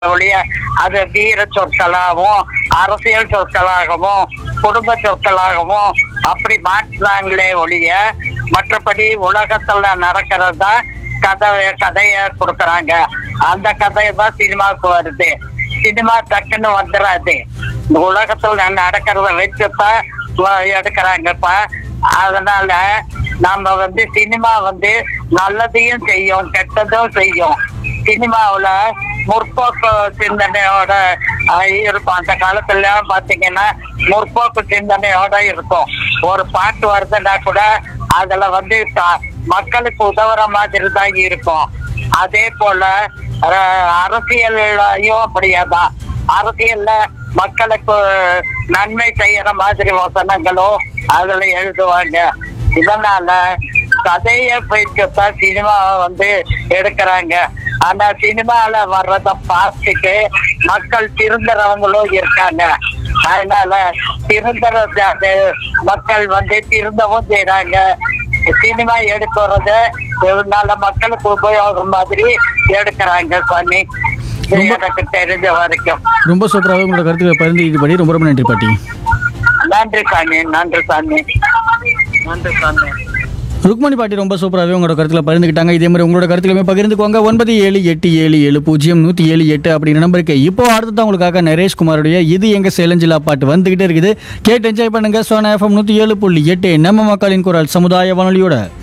ஒழிய அது வீர சொற்களாகவும் அரசியல் சொற்களாகவும் குடும்ப சொற்களாகவும் அப்படி மாற்றினாங்களே ஒழிய மற்றபடி உலகத்துல நடக்கிறது தான் கதை கதைய கொடுக்கறாங்க அந்த கதை தான் சினிமாவுக்கு வருது சினிமா டக்குன்னு வந்துடாது இந்த உலகத்துல நடக்கிறத வச்சுதான் வ- எடுக்கறாங்கப்பா அதனால நம்ம வந்து சினிமா வந்து நல்லதையும் செய்யும் கெட்டதும் செய்யும் சினிமாவுல முற்போக்கு சிந்தனையோட அஹ், இருக்கும் அந்த காலத்துல பாத்தீங்கன்னா முற்போக்கு சிந்தனையோட இருக்கும் ஒரு பாட்டு வருதுன்னா கூட அதுல வந்து த- மக்களுக்கு உதவுற மாதிரி தான் இருக்கும் அதே போல அஹ், அரசியல்லையும் அப்படியேதான் அரசியல்ல மக்களுக்கு நன்மை செய்யற மாதிரி வசனங்களும் அதுல எழுதுவாங்க இதனால கதையை வைக்கத்தான் சினிமா வந்து எடுக்கிறாங்க ஆனா சினிமால வர்றத பார்த்துட்டு மக்கள் திருந்துறவங்களும் இருக்காங்க அதனால திருந்துறது மக்கள் வந்து திருந்தவும் செய்றாங்க சினிமா எடுக்கிறது நல்ல மக்களுக்கு உபயோகம் மாதிரி எடுக்கிறாங்க சாமி இது எனக்கு தெரிஞ்ச வரைக்கும் ரொம்ப சூப்பராகவே உங்களோட கருத்துக்களை பகிர்ந்துக்கிட்டபடி ரொம்ப ரொம்ப நன்றி பாட்டி நன்றி சாமி நன்றி சாமி நன்றி சாமி ருக்மணி பாட்டி ரொம்ப சூப்பராகவே உங்களோட கருத்துல பகிர்ந்துக்கிட்டாங்க இதே மாதிரி உங்களோட கருத்துக்களுமே பகிர்ந்துக்கோங்க ஒன்பது ஏழு எட்டு ஏழு ஏழு பூஜ்ஜியம் நூற்றி ஏழு எட்டு அப்படிங்கிற நம்பருக்கு இப்போ அடுத்ததான் உங்களுக்காக நரேஷ் குமாருடைய இது எங்க சேலஞ்சிலா பாட்டு வந்துகிட்டே இருக்குது கேட்டு என்ஜாய் பண்ணுங்க சோனா எஃப்எம் நூற்றி ஏழு புள்ளி எட்டு நம்ம மக்களின் குரல் சமுதாய வானொலியோட